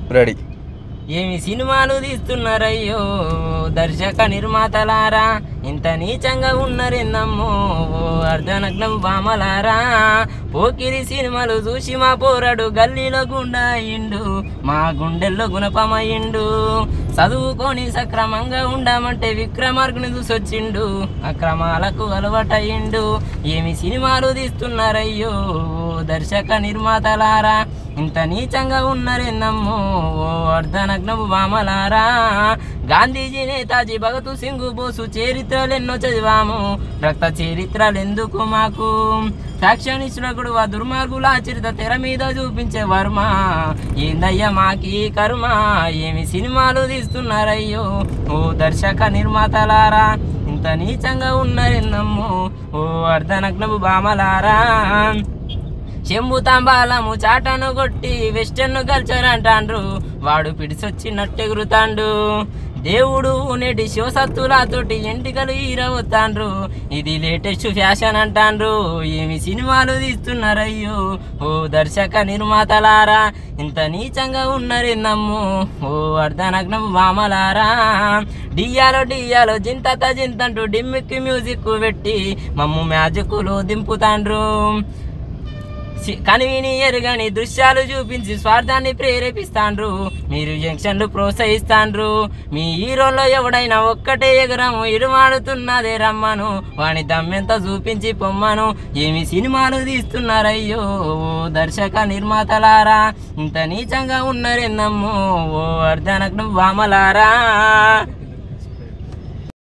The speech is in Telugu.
రెడీ ఏమి సినిమాలు తీస్తున్నారయ్యో దర్శక నిర్మాతలారా ఇంత నీచంగా ఉన్నరిందమ్మో ఓ అర్ధనగ్నం బామలారా పోకిరి సినిమాలు చూసి మా పోరాడు గల్లీలో గుండా అయ్యిండు మా గుండెల్లో గుణపమయ్యిండు చదువుకొని సక్రమంగా ఉండమంటే విక్రమార్కుని చూసొచ్చిండు అక్రమాలకు అలవాటయ్యిండు ఏమి సినిమాలు తీస్తున్నారయ్యో ఓ దర్శక నిర్మాతలారా ఇంత నీచంగా ఉన్నారేందమ్మో ఓ అర్ధనగ్నము వామలారా గాంధీజీ నేతాజీ భగత్ సింగ్ బోసు చరిత్రలు ఎన్నో చదివాము రక్త చరిత్రలు ఎందుకు మాకు ఫ్యాక్షనిస్టుడు ఆ దుర్మార్గుల చరిత్ర తెర మీద చూపించే వర్మ ఏందయ్యా మాకి కర్మ ఏమి సినిమాలు తీస్తున్నారయ్యో ఓ దర్శక నిర్మాతలారా ఇంత నీచంగా ఉన్నారేందమ్మో ఓ అర్ధనగ్నము బామలారా చెంబు తాంబాలము చాటను కొట్టి వెస్టర్న్ కల్చర్ అంటాండ్రు వాడు పిడిసొచ్చినట్టెగురుతాండు దేవుడు నేటి శివసత్తులతోటి ఎంటికలు ఈరవుతాండ్రు ఇది లేటెస్ట్ ఫ్యాషన్ అంటాండ్రు ఏమి సినిమాలు తీస్తున్నారయ్యో ఓ దర్శక నిర్మాతలారా ఇంత నీచంగా ఉన్నారేందమ్ము ఓ అర్ధనగ్నం వామలారా డియాలో డియాలో జింతత జింతంటూ డిమ్మిక్కి మ్యూజిక్ పెట్టి మమ్ము మ్యాజిక్లో దింపుతాండ్రు సి- కనివిని ఎరుగని దృశ్యాలు చూపించి స్వార్థాన్ని ప్రేరేపిస్తాండ్రు మీరు జంక్షన్లు ప్రోత్సహిస్తాండ్రు మీ హీరోలో ఎవడైనా ఒక్కటే ఎగరము ఇరుమాడుతున్నదే రమ్మను వాని దమ్మెంత చూపించి పొమ్మను ఏమి సినిమాలు తీస్తున్నారయ్యో ఓ దర్శక నిర్మాతలారా ఇంత నీచంగా ఉన్నారేందమ్మో ఓ అర్ధనగ్నం వామలారా